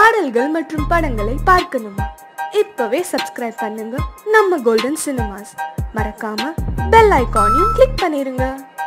பாடல்கள் மற்றும் படங்களை பார்க்கணுமா இப்பவே சப்ஸ்கிரைப் பண்ணுங்க நம்ம கோல்டன் சினிமாஸ் மறக்காம பெல் ஐகானையும் கிளிக் பண்ணிருங்க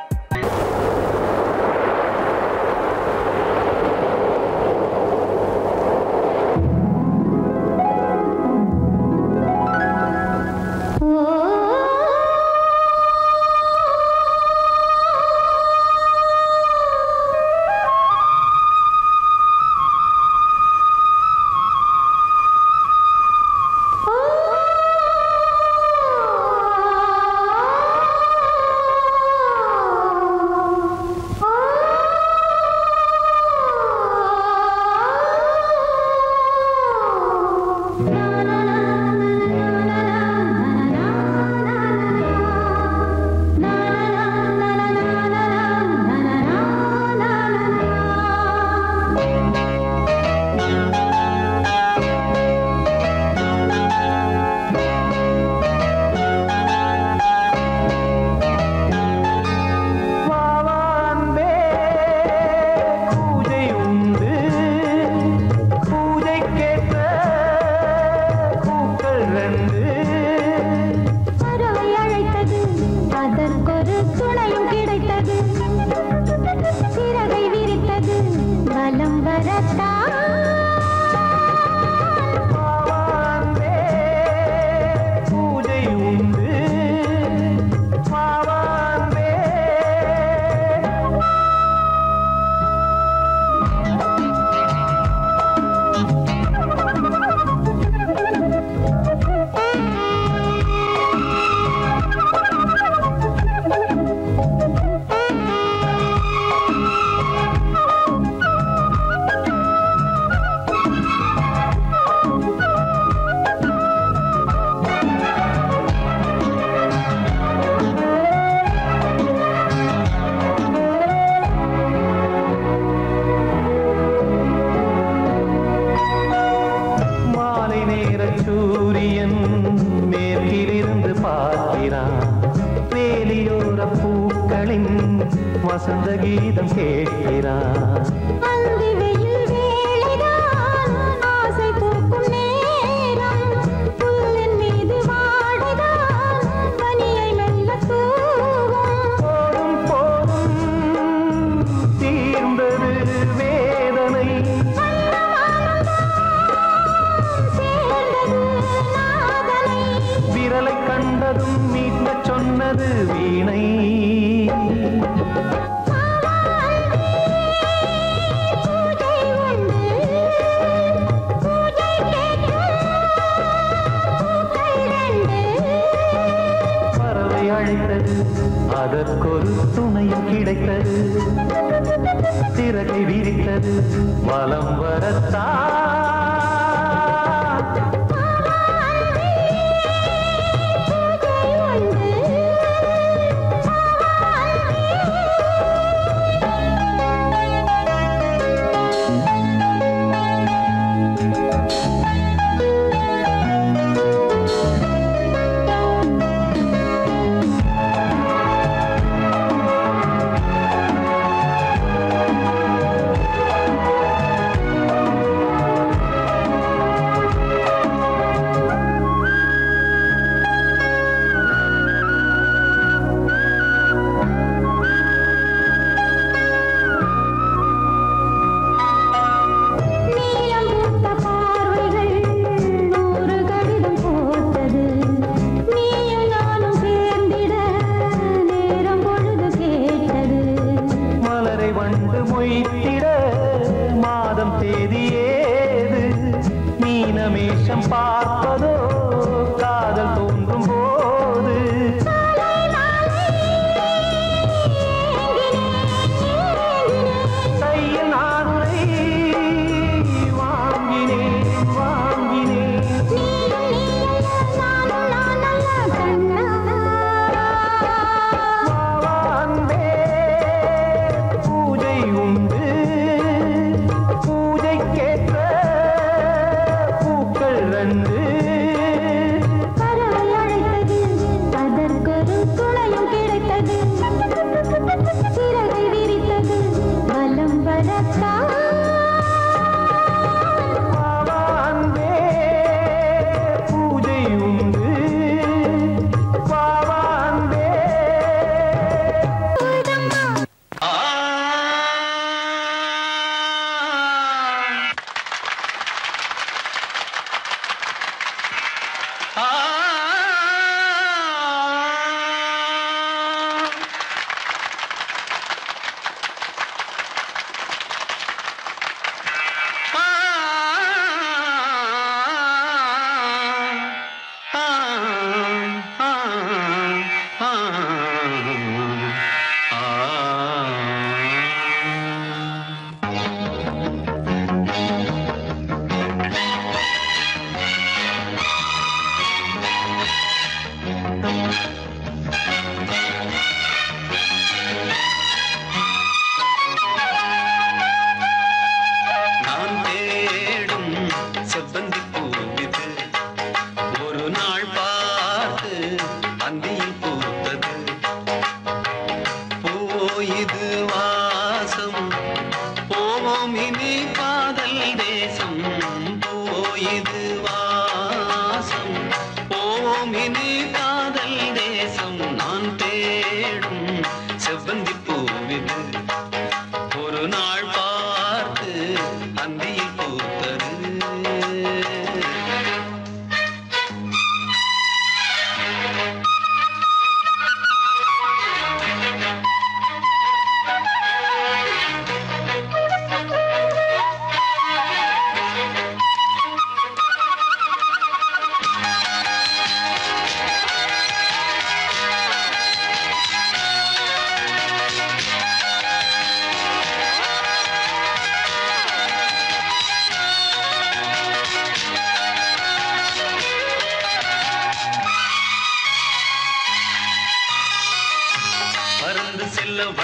வாவான்பே பூஜை உண்டு பூஜைக்கேற்ற பூக்கள் ரெண்டு பறவை அழைத்தது அதற்கொரு துணையும் கிடைத்தது சிறகை விரித்தது வலம் வரத்தான் வாவான்பே பூஜை உண்டு வாவான்பே மாலை நேர சூரியன் மேற்கிலிருந்து பார்க்கிறான் வேலியோர பூக்களின் வசந்த கீதம் கேட்கிறான் அந்தி வெயில் வேளைதான் ஆசை பூக்கும் நேரம் புல்லின் மீது வாடைதான் பனியை மெல்ல தூவும் போதும் போதும் தீர்ந்தது வேதனை சேர்ந்தது நாதனை விரலை கண்டதும் மீட்கச் சொன்னது வீணை பூஜை உண்டு பூஜை கேட்கும் பூக்கள் ரெண்டு பறவை அழைத்தது அதற்கொரு துணையும் கிடைத்தது சிறகை விரித்தது வலம் வரத்தான் நீலம் பூத்த பார்வைகள் நூறு கடிதம் போட்டது நீயும் நானும் சேர்ந்திட நேரம் பொழுது கேட்டது மலரை வண்டு மொய்த்திட மாதம் தேதி ஏது மீனமேஷம் பார்ப்பதோ காதல் தோன்றும் போது கையில் நானுரை வாங்கினேன் வாங்கினேன் வாவான்பே பூஜை உண்டு பூஜைக்கேற்ற பூக்கள் ரெண்டு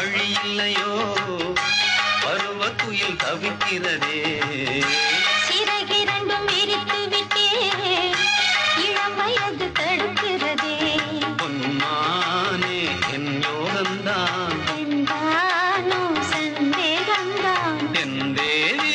வழி இல்லையோ பருவ குயில் தவிக்கிறதே சிறகிரண்டும் விரித்து விட்டே இளம் வயது தடுக்கிறதே பொன்மானே என் யோகந்தான் என்றானோ சந்தேகம்தான் என் தேவி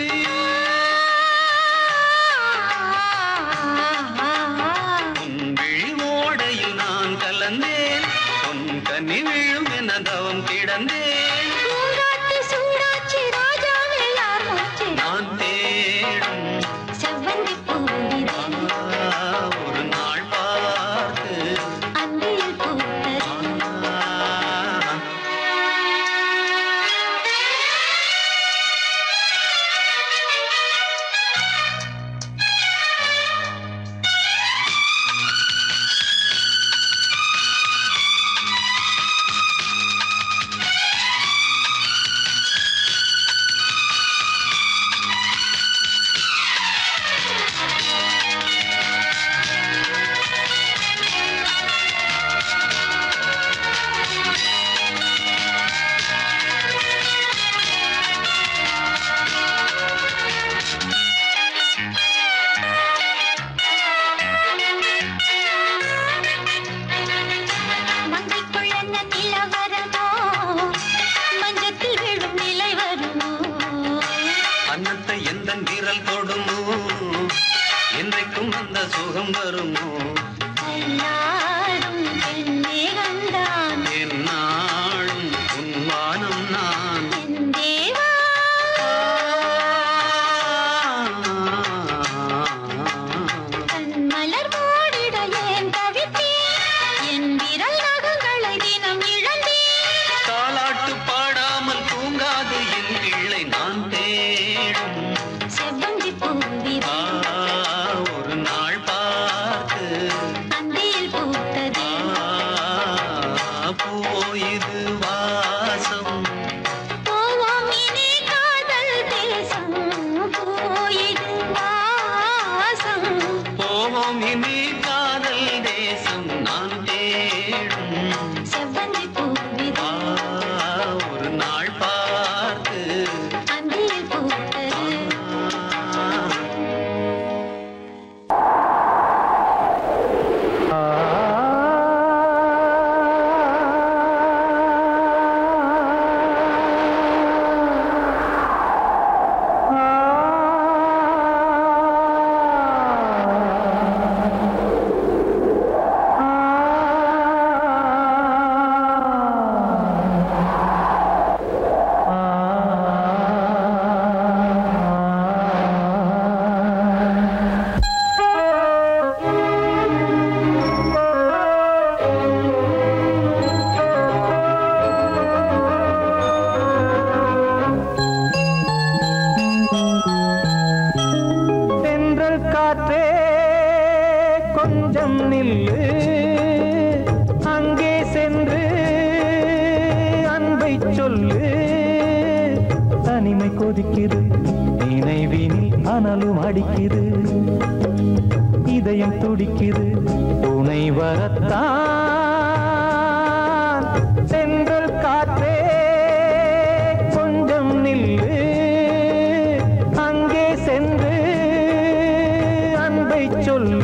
உன் விழி ஓடையில் நான் கலந்தேன் உன் கனி விழும் என தவம் கிடந்தேன் பூங்காட்டு சூடாச்சி ராஜாவே யார் மூச்சு நான் தேடும் செவ்வந்தி பூவிதே ஆ, ஒரு நாள் பார்த்து அந்தியில் பூத்தது ஆ, மங்கைக்குள் என்ன நிலவரமோ மஞ்சத்தில் விழும் நிலை வருமோ அன்னத்தை எந்த விரல் தொடுமோ என்றைக்கும் அந்த சுகம் வருமோ எல்லாரும் பெண்ணே கண்டான் என்னாலும் உன்வானம் நான் என் தேவா கண் மலர் மூடிட ஏன் தவித்தேன் என் விரல் நகங்களை தினம் இழந்தேன் தாலாட்டு பாடாமல் தூங்காது என் பிள்ளை நான் தேடும் செவ்வந்தி பூவிதே ஆ, ஒரு நாள் பார்த்து அந்தியில் பூத்தது ஆ, பூவோ இது வாசம் போவோம் இனி காதல் தேசம் போயிடு வாசம் போவோம் இனி காதல் தேசம் நான் தேடும் செவ்வந்தி பூவிதே ஆ, ஒரு நாள் பார்த்து அந்தியில் பூத்தது தென்றல் காற்றே கொஞ்சம் நில்லு அங்கே சென்று அன்பை சொல்லு தனிமை கொதிக்குது நினைவினில் அனலும் அடிக்குது இதயம் துடிக்குது துணை வரத்தான் சென்றல் காற்றே கொஞ்சம் நில்லு அங்கே சென்று அன்பை சொல்லு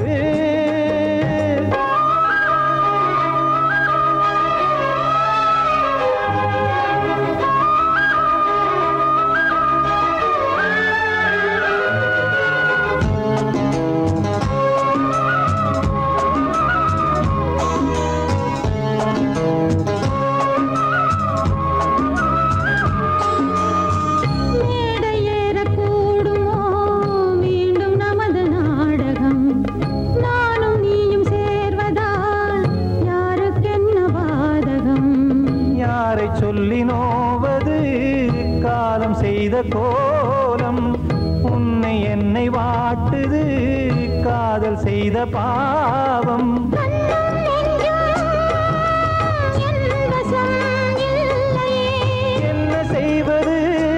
மேடை ஏறக்கூடுமோ மீண்டும் நமது நாடகம் நானும் நீயும் சேர்வதால் யாருக்கென்ன பாதகம் யாரை சொல்லி நோவது காலம் செய்த கோலம் உன்னை என்னை வாட்டுது காதல் செய்த பாவம் கண்ணும் நெஞ்சும் என் வசம் இல்லையே என்ன செய்வது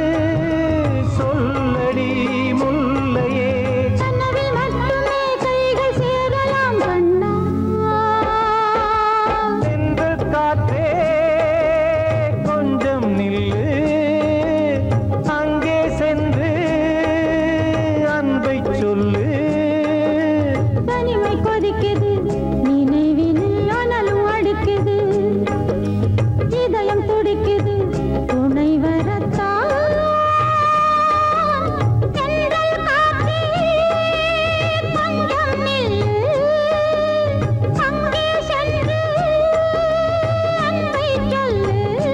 சொல்லடி முல்லையே கனவில் மட்டுமே கைகள் சேரலாம் கண்ணா சென்று காற்றே கொஞ்சம் கொதிக்குது நினைவினில் அனலும் அடிக்குது இதயம் துடிக்குது துணை வரத்தான் தென்றல் காற்றே கொஞ்சம் நில்லு அங்கே சென்று அன்பை சொல்லு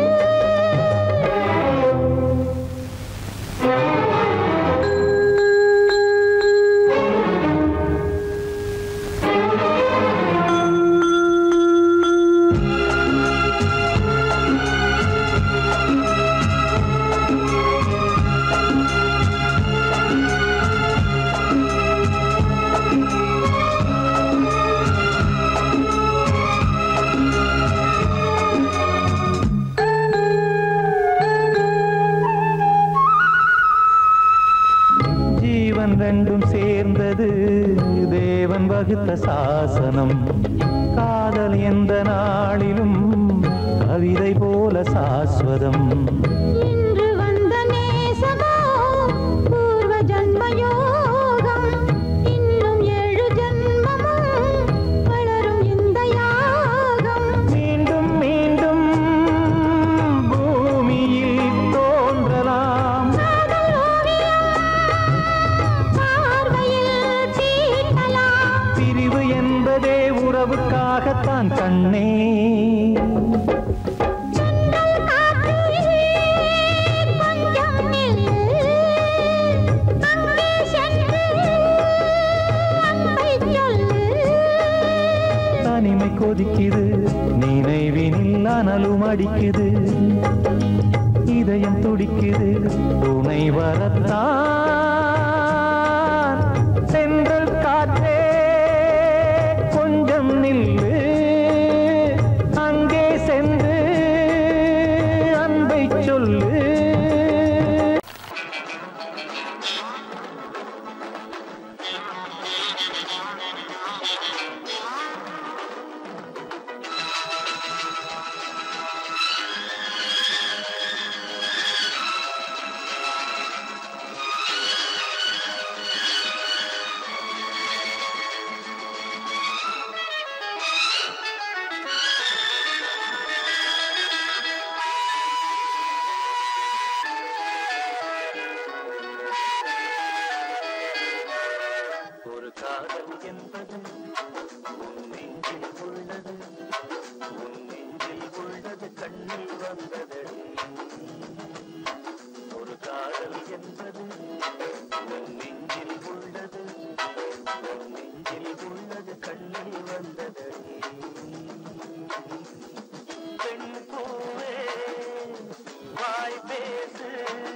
ஜீவன் ரெண்டும் சேர்ந்தது தேவன் வகுத்த சாசனம் காதல் எந்த நாளிலும் கவிதை போல சாஸ்வதம் இன்று வந்த நேசமோ பூர்வ ஜன்ம யோகம் இன்னும் ஏழு ஜன்மமும் வளரும் இந்த யாகம் மீண்டும் மீண்டும் பூமியில் தோன்றலாம் காதல் ஓவியம் பார்வையில் தீட்டலாம் பிரிவு என்பதே உறவுக்காகத்தான் கண்ணே சென்றல் காற்றிலே கொஞ்சம் நில்லு அங்கே சென்று அன்பை சொல்லு தனிமை கொதிக்குது நினைவினில் அனலும் அடிக்குது இதயம் துடிக்குது துணை வரத்தான் சென்றல் காற்றே கொஞ்சம் நில்லு அங்கே சென்று அன்பை சொல்லு ஒரு காதல் என்பது உன் நெஞ்சில் உள்ளது உன் நெஞ்சில் உள்ளது கண்ணில் வந்ததடி ஒரு காதல் என்பது உன் நெஞ்சில் உள்ளது உன் நெஞ்சில் உள்ளது கண்ணில் வந்ததடி பெண் பூவே வாய் பேசு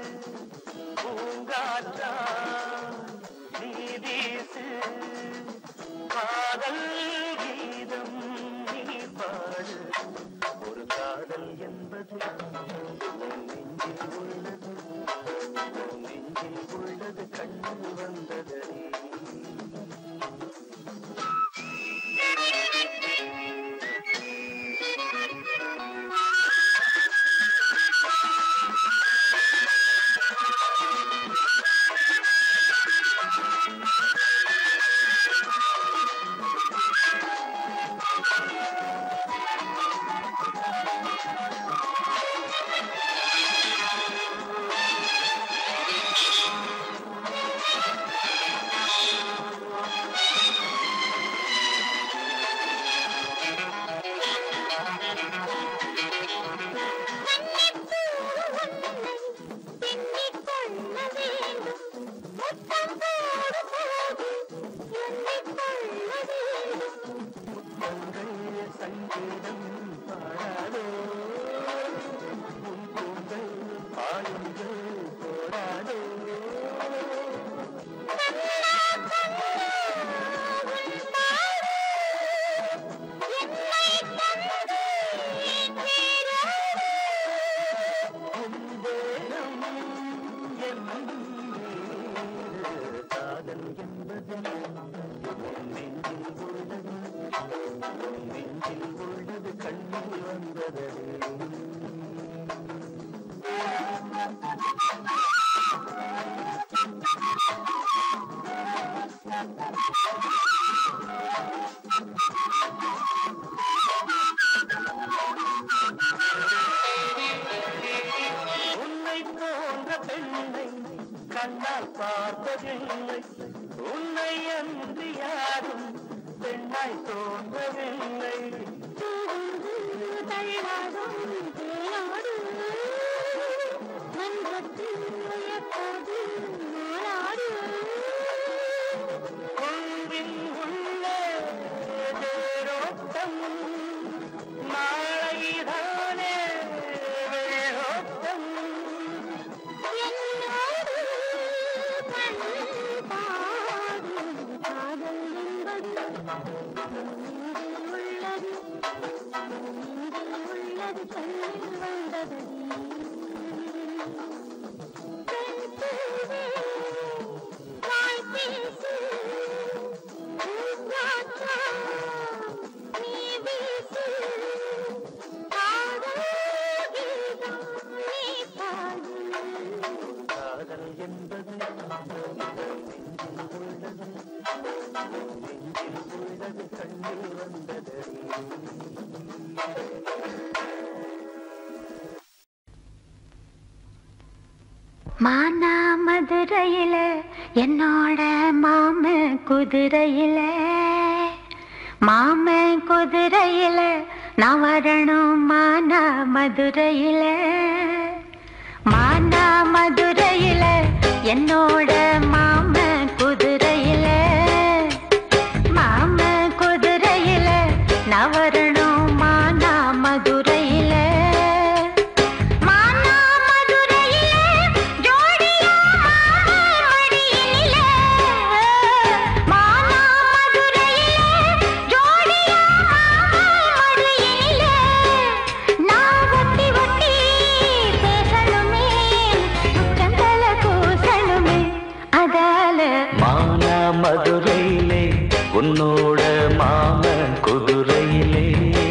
பூங்காற்றா நீ வீசு காதல் கீதம் நீ பாடு ஒரு காதல் என்பது உன் நெஞ்சில் உள்ளது உன் நெஞ்சில் உள்ளது கண்ணில் வந்ததடி சங்கீதம் பாடாதோ உன் கூந்தல் பாடுங்கள் போடாதோ உந்தேகம் என் மீது காதல் என்பது உன் நெஞ்சில் உள்ளது உன் நெஞ்சில் உள்ளது கண்ணில் வந்தது ஆ உன்னை போன்ற பெண்ணை கண்ணால் பார்த்ததில்லை உன்னை அன்றி யாரும் பெண்ணாய் தோன்றவில்லை கொன்பின் உள்ளே வேரோட்டம் நாளைதானே வேரோட்டம் காதல் என்பது நெஞ்சில் உள்ளது நெஞ்சில் உள்ளது கண்ணில் வந்தது மானா மதுரையில என்னோட மாம குதிரையில மாம குதிரையில நான் வரணும் மானா மதுரையில மானா மதுரையில என்னோட மாம குதிரையில மாம குதிரையில நான் வரணும் மானா மதுரையில மானா மதுரையில ஜோடியா மாமன் மடியில மானா மதுரையில ஜோடியா மாமன் மடியில நான் ஒட்டி ஒட்டி பேசணுமே உச்சந்தல கூசணுமே அதால மானா மதுரையிலே உன்னோட மாமன் குதிரையிலே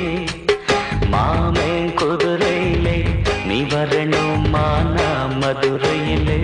மாமன் குதிரையிலே நீ வரணும் மானா மதுரையிலே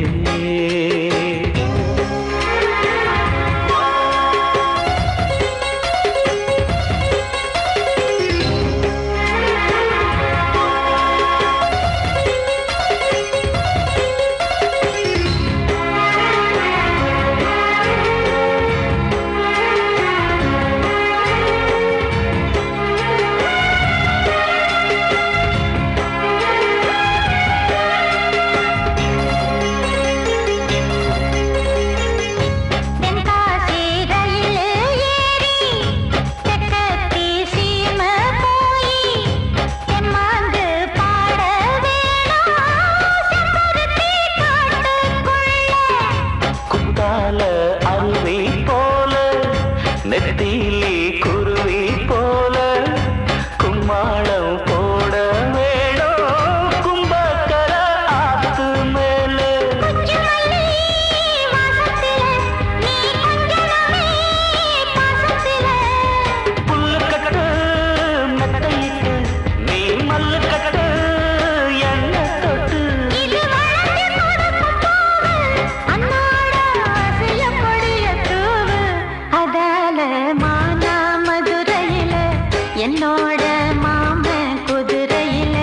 தென்காசி ரயில் ஏறி தெற்கத்தி சீம போய் தெம்மாங்கு பாட வேணும் செம்பருத்தி காட்டுக்குள்ள குத்தால அருவி போல நெத்திலி குருவி போல கும்மாளம் போட வேணும் கும்பக்கர ஆத்து மேலே குச்சுமல்லி வாசத்தில நீ கொஞ்சனமே பாசத்தில புல்லு கட்டு மெத்தையிட்டு நீ மல்லு கட்டு எண்ணெய் தொட்டு இது வளர்ந்து கொடுக்கும் பூவு அன்னாட ஆசைய பொடிய தூவு அதால மானா மதுரையில என்னோட மாமன் குதிரையில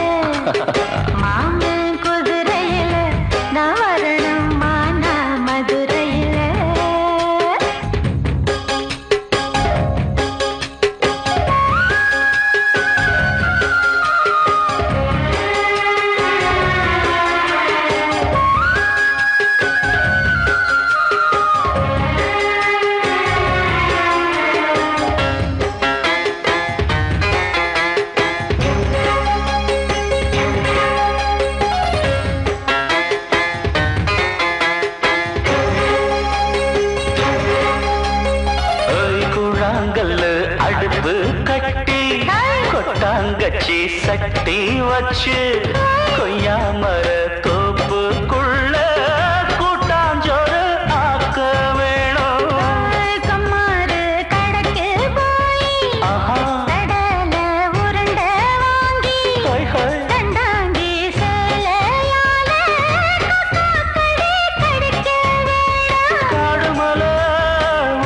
மாமன் குதிரையில நான் வரணும் மானா மதுரையில ஏய் குழாங்கல்லு அடுப்பு கட்டி கொட்டாங்கச்சி சட்டி வச்சு கொய்யாமர தோப்புக்குள்ள கூட்டாஞ்சோறு ஆக்க வேணும் கம்மாறு கடைக்கு போய் ஆஹா கடல உருண்டை வாங்கி ஹாய் ஹாய் கண்டாங்கி சேலையால கொட்டாக்கடி கடிக்க வேணும் காடுமலை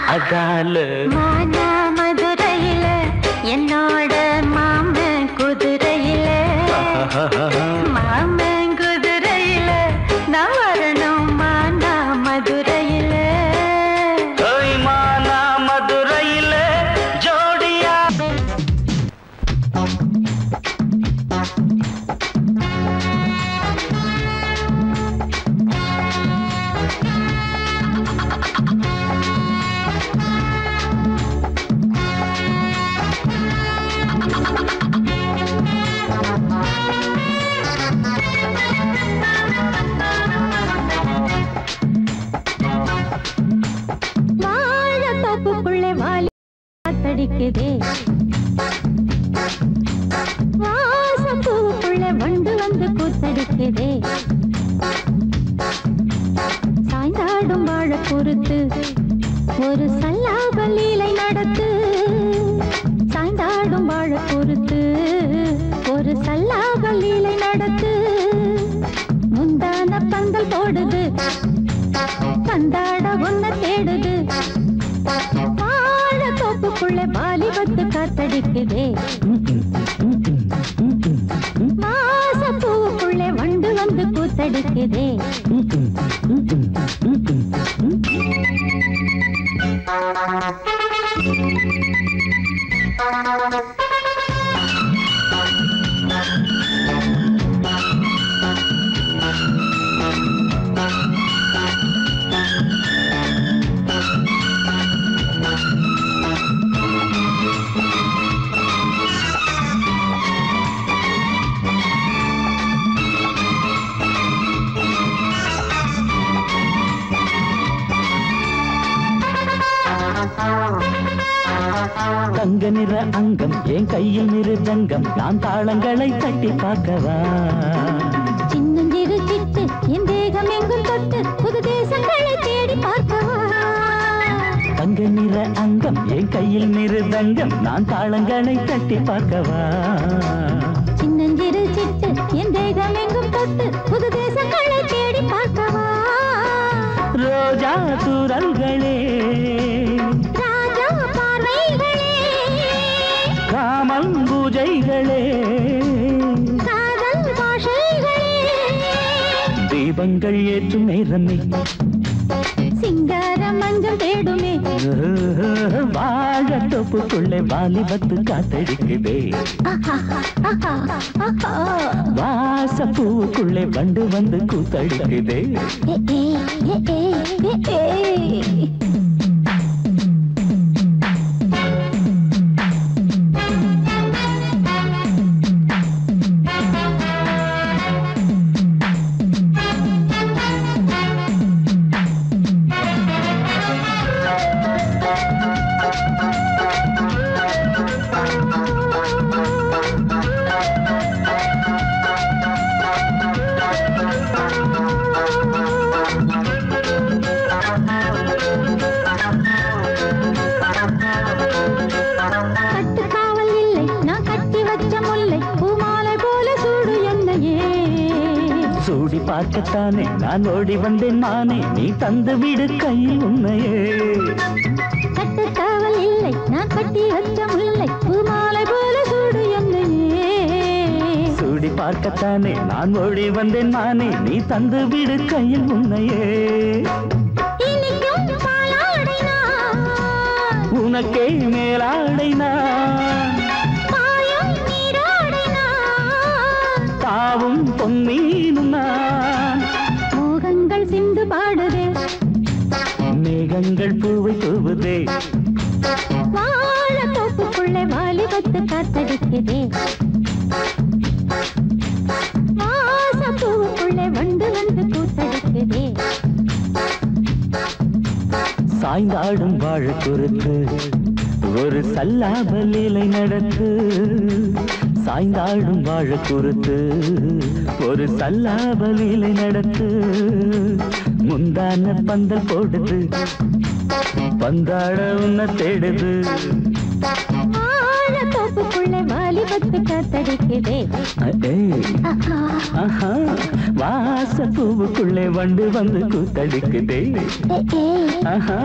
அதால மானா மதுரையில என்னோட மாமன் குதிரையில மாமன் குதிரையில நான் வரணும் மானா மதுரையில ஓய் மானா மதுரையில ஜோடியா வாழ தோப்புக்குள்ளே வாலி காத்தடிக்குதே வாசம் பூவுக்குள்ளே வண்டு வந்து கூத்தடிக்குதே சாய்ந்தாடும் வாழ பொறுத்து ஒரு சல்லாப லீலை நடத்து சாய்ந்தாடும் வாழ பொறுத்து ஒரு சல்லாப லீலை நடத்து முந்தான பந்தல் போடுது கந்தாட உன்ன தேடுது வாழ தோப்புக்குள்ளே வாலிபத்து காத்தடிக்குதே மாச பூவுக்குள்ளே வண்டு வந்து கூத்தடிக்குதே தங்க நிற அங்கம் என் கையில் மிருதங்கம் நான் தாளங்களை தட்டி பார்க்கவா சின்னஞ்சிறு சிட்டு என் தேகம் எங்கும் தொட்டு புது தேசங்களை தேடி பார்க்கவா தங்க நிற அங்கம் என் கையில் மிருதங்கம் நான் தாளங்களை தட்டி பார்க்கவா சின்னஞ்சிறு சிட்டு என் தேகம் எங்கும் தொட்டு புது தேசங்களை தேடி பார்க்கவா ரோஜா தூரல்களே ராஜா பார்வைகளே காமல் பூஜைகளே காதல் பாஷைகளே தீபங்கள் ஏற்றும் நேரமே சிங்கார மஞ்சள் தேடுமே வாழ தொப்புக்குள்ளே வாலிபத்து காத்தடிக்குதே வாச பூவுக்குள்ளே வண்டு வந்து கூத்தடிக்குதே கட்டு காவல் இல்லை நான் கட்டி வச்ச முல்லை பூமாலை போல சூடு என்னையே சூடி பார்க்கத்தானே நான் ஓடி வந்தேன் நானே நீ தந்து விடு கையில் உன்னையே கட்டு காவல் இல்லை நான் கட்டி வச்ச முல்லை பூமாலை போல சூடு என்னையே சூடி பார்க்கத்தானே நான் ஓடி வந்தேன் நானே நீ தந்து விடு கையில் உன்னையே இனிக்கும் பாலாடை நான் உனக்கே மேலாடை நான் பாயும் நீராடை நான் தாவும் பொன்னீனும் நான் மோகங்கள் சிந்து பாடுதே மேகங்கள் பூவை தூவுதே வாழ தோப்புக்குள்ளே வாலிபத்து காத்தடிக்குதே வாச பூவுக்குள்ளே வண்டு வந்து கூத்தடிக்குதே சாய்ந்தாடும் வாழ குறுத்து ஒரு சல்லாப லீலை நடத்து சாய்ந்தாடும் வாழ குறுத்து ஒரு சல்லாப லீலை நடத்து முந்தான பந்தல் போடுது பந்தாட உன்னை தேடுது வாழ தோப்புக்குள்ளே வாலிபத்து கட்டு காத்தடிக்குதே ஏய் ஆஹா ஆஹா வாச பூவுக்குள்ளே வண்டு வந்து கூத்தடிக்குதே ஏ, ஏ. ஆஹா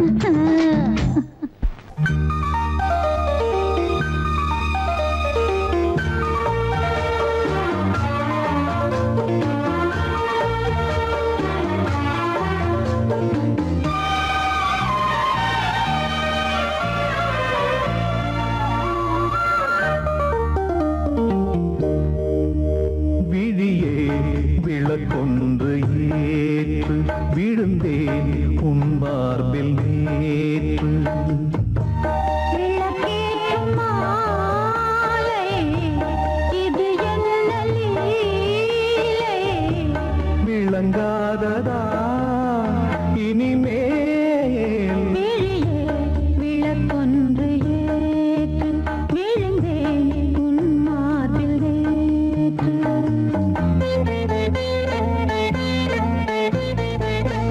விழியே விளக்கொன்று ஏற்று விழுந்தேன் உன் மார்பில் நேற்று விளக்கேற்றும் மாலை, இது என்ன லீலை? விளங்காததா இனிமேல் விழியே விளக்கொன்று ஏற்று விழுந்தேன் உன் மார்பில் நேற்று.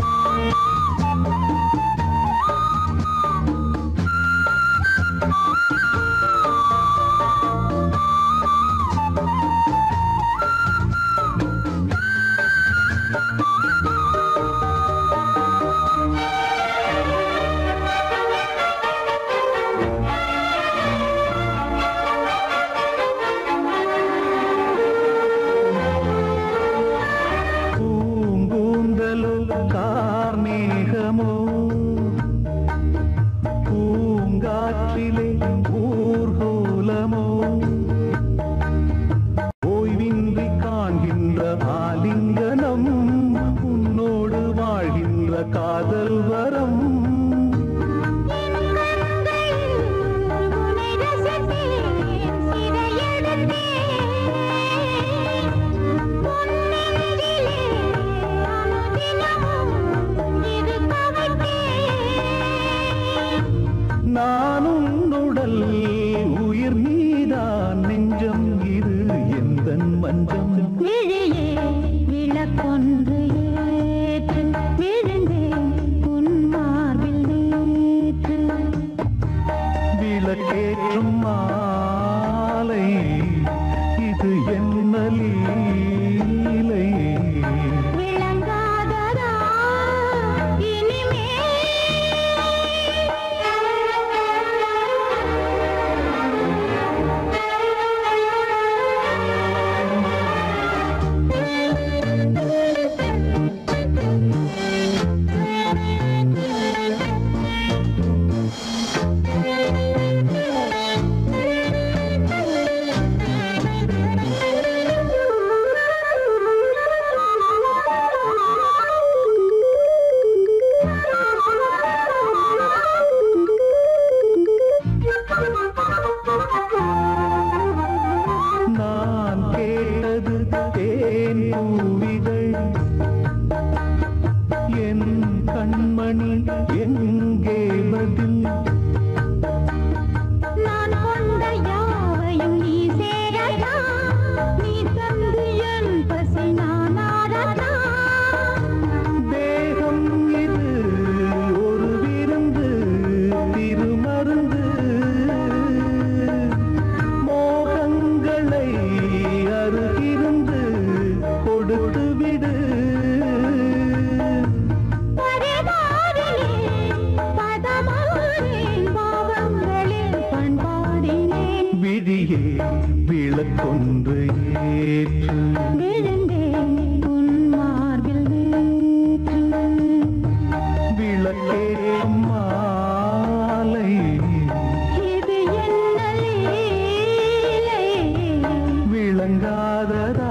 பூங்கூந்தலோ கார்மேகமோ பூங்காற்றிலே ஊர்கோலமோ ஓய்வின்றி காண்கின்ற ஆலிங்கனம் உன்னோடு வாழ்கின்ற காதல் வரம் உன்னை ரசித்தேன், சிறையெடுத்தேன். உன் நெஞ்சிலே அனுதினமும் இருக்க வைத்தேன். நான் உன்னுடல் உயிர் நீதான் நெஞ்சம் இது எந்தன் மஞ்சம் விழியே விளக்கொன்று ஏற்று விழுந்தேன் உன் மார்பில் நேற்று விளக்கேற்றும் மாலை இது என்ன லீலை விளங்காததா நான் கேட்டது தேன் பூவிதழ் என் கண்மணி எங்கே பதில் நான் கொண்ட யாவையும் நீ சேரதா நீ தந்து என் பசி நான் ஆரதா தேகம் இது ஒரு விருந்து திருமருந்து மோகங்களை அருகிருந்து கொடுத்து விடு பரவாரிலே பதமானேன் பாவங்களில் பண்பாடினேன் விழியே விளக்கொன்று ஏற்று விழுந்தேன் உன் மார்பில் நேற்று விளக்கேற்றும் மாலை இது என்ன லீலை விளங்காததா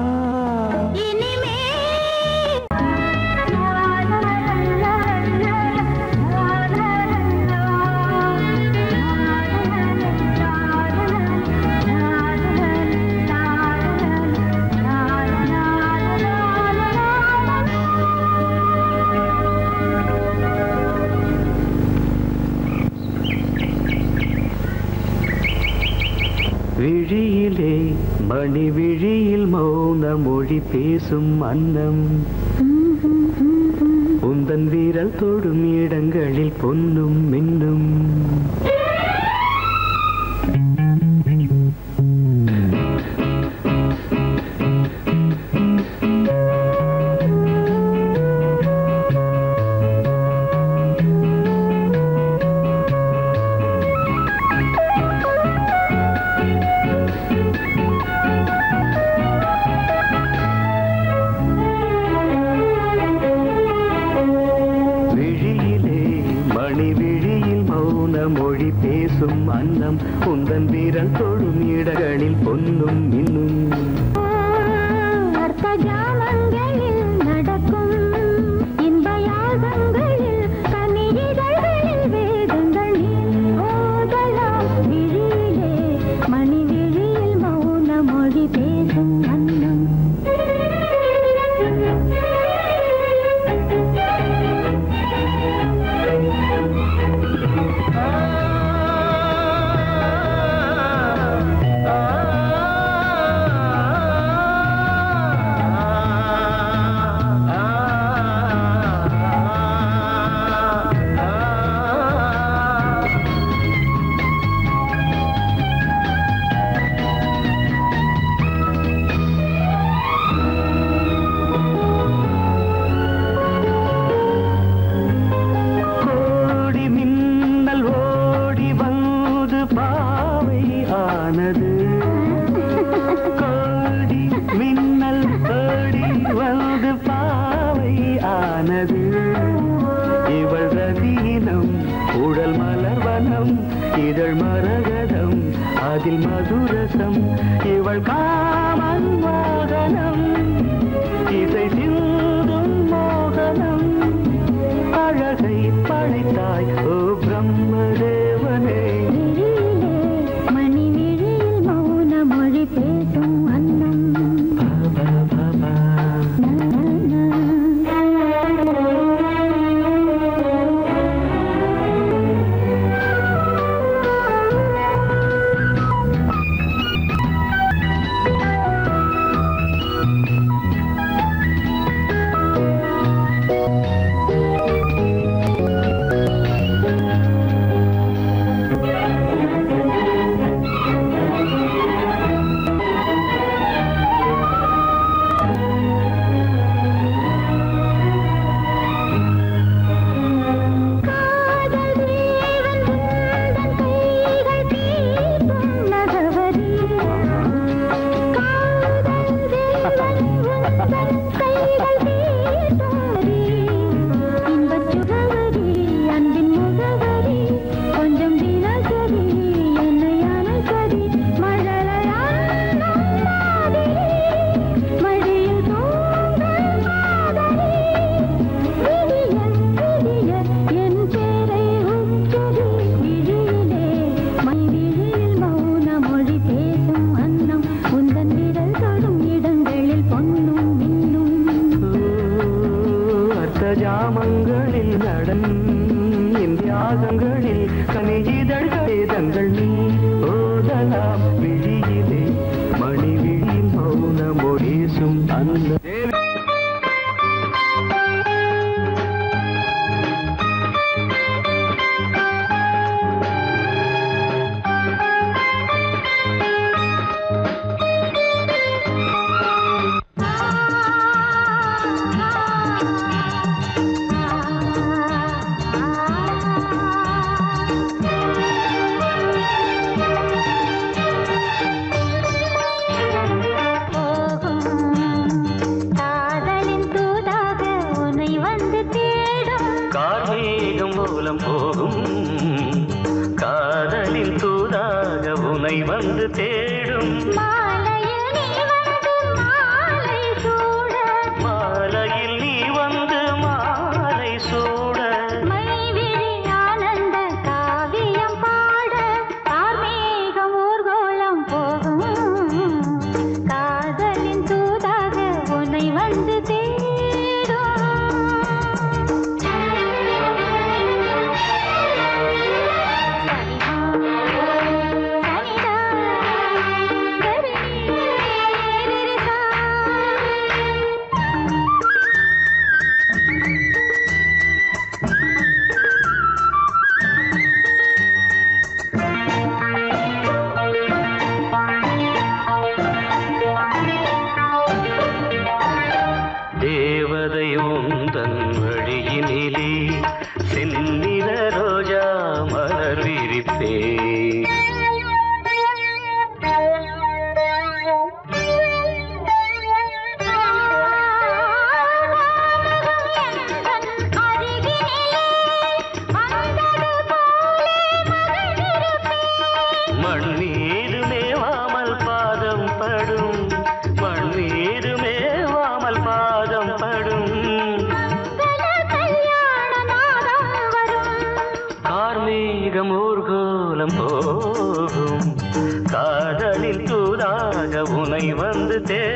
விழியிலே மணி விழியில் மௌன மொழி பேசும் அன்னம் உந்தன் வீரல் தொடும் இடங்களில் பொன்னும் மின்னும் மொழி பேசும் அன்னம் உந்தன் வீரல் தொழும் இடங்களில் பொன்னும் இன்னும் அர்த்த ஜாமங்களில் நடக்கும் இன்ப யாகங்களில் கனியிதழ்களில் வேதங்கள் நீ ஓதலாம் விழியிலே மணி விழியில் மௌன மொழி பேசும் அன்னம் கோடி மின்னல் ஓடி வந்து பாவை ஆனது கோடி மின்னல் ஓடி வந்து பாவை ஆனது இவள் ரதீனம் உடல் மலர்வனம் இதழ் மரகதம் அதில் மதுரசம் இவள் காமன் மோகனம் இசை சிந்தும் மோகனம் அழகை படைத்தாய் ஓ பிரம்மதேவனே விழியிலே மணி விழியில் மௌன மொழி பேசும் அன்னம் பாபா பாபா காதல் தேவன் உந்தன் கைகள் தீட்டும் நகவரி காதல் தேவன் உந்தன் கைகள் தீட்டும் நகரி இன்பச் சுகவரி அன்பின் முகவரி கொஞ்சம் தினசரி என்னை அணைக்கடி மழலையாடும் மாதிரி மழையில் தோன்றும் காதலி விடிய விடிய என் பேரை உச்சரி விழியிலே மை விழியில் மௌன மொழி பேசும் அன்னம் உந்தன் விரல் தொடும் இடங்களில் பொன்னும் மின்னும் அர்த்த ஜாமங்களில் நடன் இந்தியாசங்களில் கனிஜிதழ் வேதங்கள் நீ ஓதலாம் விழியிலே மணி விழியில் மௌன மொழேசும் அந்த காதலின் தூதாக உன்னை வந்து தேடும் கார்மேகம் மூலம் போகும் காதலின் தூதாக உனை வந்து தேடும் மாலையில் நீ வந்து மாலை சூட மாலையில் நீ வந்து மாலை சூட மைவிழி ஆனந்த காவியம் பாட கார்மேகம் ஊர்கோலம் போகும் காதலின் தூதாக உன்னை வந்து தேடும் தேவதை உந்தன் வழியினிலே செந்நிற ரோஜா மலர் விரிப்பே அருகினிலே வந்தது போலே போகும் காதலில் தூதாக உனை வந்து தே